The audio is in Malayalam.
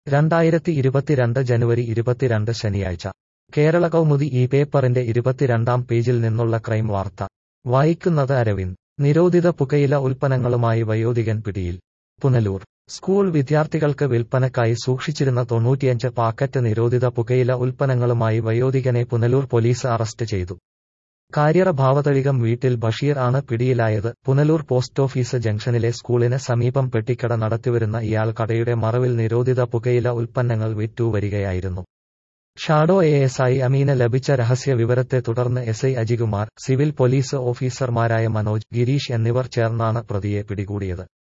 രണ്ടായിരത്തി ഇരുപത്തിരണ്ട് ജനുവരി ഇരുപത്തിരണ്ട് ശനിയാഴ്ച കേരള കൗമുദി ഈ പേപ്പറിന്റെ ഇരുപത്തിരണ്ടാം പേജിൽ നിന്നുള്ള ക്രൈം വാർത്ത വായിക്കുന്നത് അരവിന്ദ് നിരോധിത പുകയില ഉൽപ്പന്നങ്ങളുമായി വയോധികൻ പിടിയിൽ പുനലൂർ സ്കൂൾ വിദ്യാർത്ഥികൾക്ക് വിൽപ്പനക്കായി സൂക്ഷിച്ചിരുന്ന തൊണ്ണൂറ്റിയഞ്ച് പാക്കറ്റ് നിരോധിത പുകയില ഉൽപ്പന്നങ്ങളുമായി വയോധികനെ പുനലൂർ പോലീസ് അറസ്റ്റ് ചെയ്തു കാര്യറ ഭാവതളികം വീട്ടിൽ ബഷീർ ആണ് പിടിയിലായത് പുനലൂർ പോസ്റ്റ് ഓഫീസ് ജംഗ്ഷനിലെ സ്കൂളിന് സമീപം പെട്ടിക്കട നടത്തിവരുന്ന ഇയാൾ കടയുടെ മറവിൽ നിരോധിത പുകയില ഉൽപ്പന്നങ്ങൾ വിറ്റു വരികയായിരുന്നു ഷാഡോ എ എസ് ഐ അമീന് ലഭിച്ച രഹസ്യ വിവരത്തെ തുടർന്ന് S I Ajikumar civil police ഓഫീസർമാരായ മനോജ് ഗിരീഷ് എന്നിവർ ചേർന്നാണ് പ്രതിയെ പിടികൂടിയത്